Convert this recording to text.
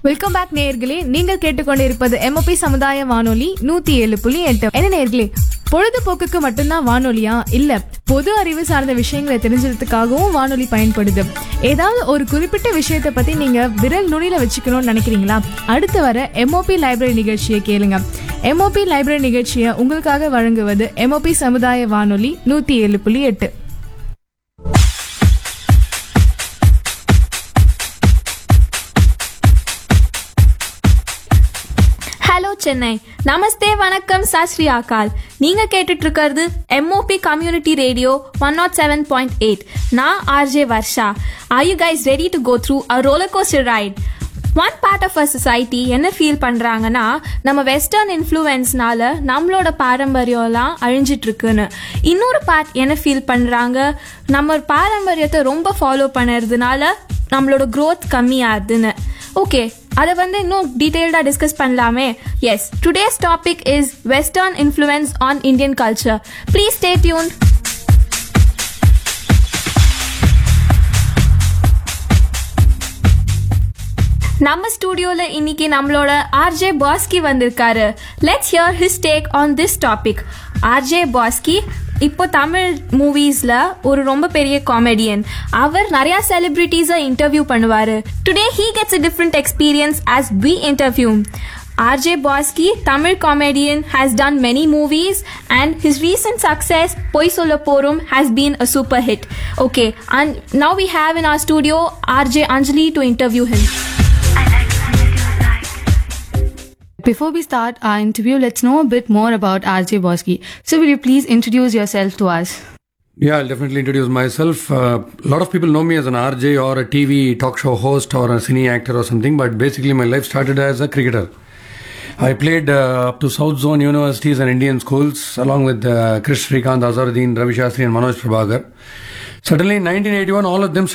Welcome back நேயர்களே நீங்கள் கேட்டுக்கொண்டிருப்பது எம்ஓபி சமுதாய வானொலி நூத்தி ஏழு புள்ளி எட்டு என்ன நேயர்களே பொழுதுபோக்குக்கு மட்டும்தான் வானொலியா இல்ல பொது அறிவு சார்ந்த விஷயங்களை தெரிஞ்சுக்கிறதுக்காகவும் வானொலி பயன்படுது ஏதாவது ஒரு குறிப்பிட்ட விஷயத்தை பத்தி நீங்க விரல் நுனியில வச்சுக்கணும்னு நினைக்கிறீங்களா அடுத்து வர எம்ஓபி லைப்ரரி நிகழ்ச்சியை கேளுங்க எம்ஓபி லைப்ரரி நிகழ்ச்சியை உங்களுக்காக வழங்குவது எம்ஓபி சமுதாய வானொலி நூத்தி ஏழு புள்ளி எட்டு ஹலோ சென்னை நமஸ்தே வணக்கம் சாஸ்ரீ ஆகால் நீங்க கேட்டுட்டு இருக்கிறது MOP community radio one nought seven point eight நான் RJ Varsha are you guys ready to go through a roller coaster ride one part of a society என்ன ஃபீல் பண்றாங்கன்னா நம்ம வெஸ்டர்ன் இன்ஃப்ளூயன்ஸ்னால நம்மளோட பாரம்பரியம்லாம் அழிஞ்சிட்டு இருக்குன்னு இன்னொரு பார்ட் என்ன ஃபீல் பண்றாங்க நம்ம பாரம்பரியத்தை ரொம்ப ஃபாலோ பண்ணுறதுனால நம்மளோட growth கம்மியாகுதுன்னு ஓகே அதை வந்து இன்னும் டீட்டெயில்டாக டிஸ்கஸ் பண்ணலாமே yes today's topic is western influence on Indian culture please stay tune நம்ம ஸ்டூடியோல இன்னைக்கு நம்மளோட ஆர்ஜே பாஸ்கி வந்திருக்காரு let's hear his take on this topic RJ Bosky இப்போ தமிழ் மூவிஸ்ல ஒரு ரொம்ப பெரிய காமெடியன் அவர் நிறைய செலிபிரிட்டிஸை இன்டர்வியூ பண்ணுவாரு today he gets a different experience as we interview RJ Bosky, Tamil comedian, has done many movies and his recent success, Poi Solaporum, has been a super hit. Okay, and now we have in our studio RJ Anjali to interview him. Before we start our interview, let's know a bit more about RJ Bosky. So, will you please introduce yourself to us? Yeah, I'll definitely introduce myself. Uh, a lot of people know me as an RJ or a TV talk show host or a cine actor or something, but basically my life started as a cricketer. I played uh, up to South Zone universities and Indian schools along with uh, Chris Srikanth, Azaruddin, Ravi Shastri and Manoj Prabhakar. Suddenly in 1981, all of them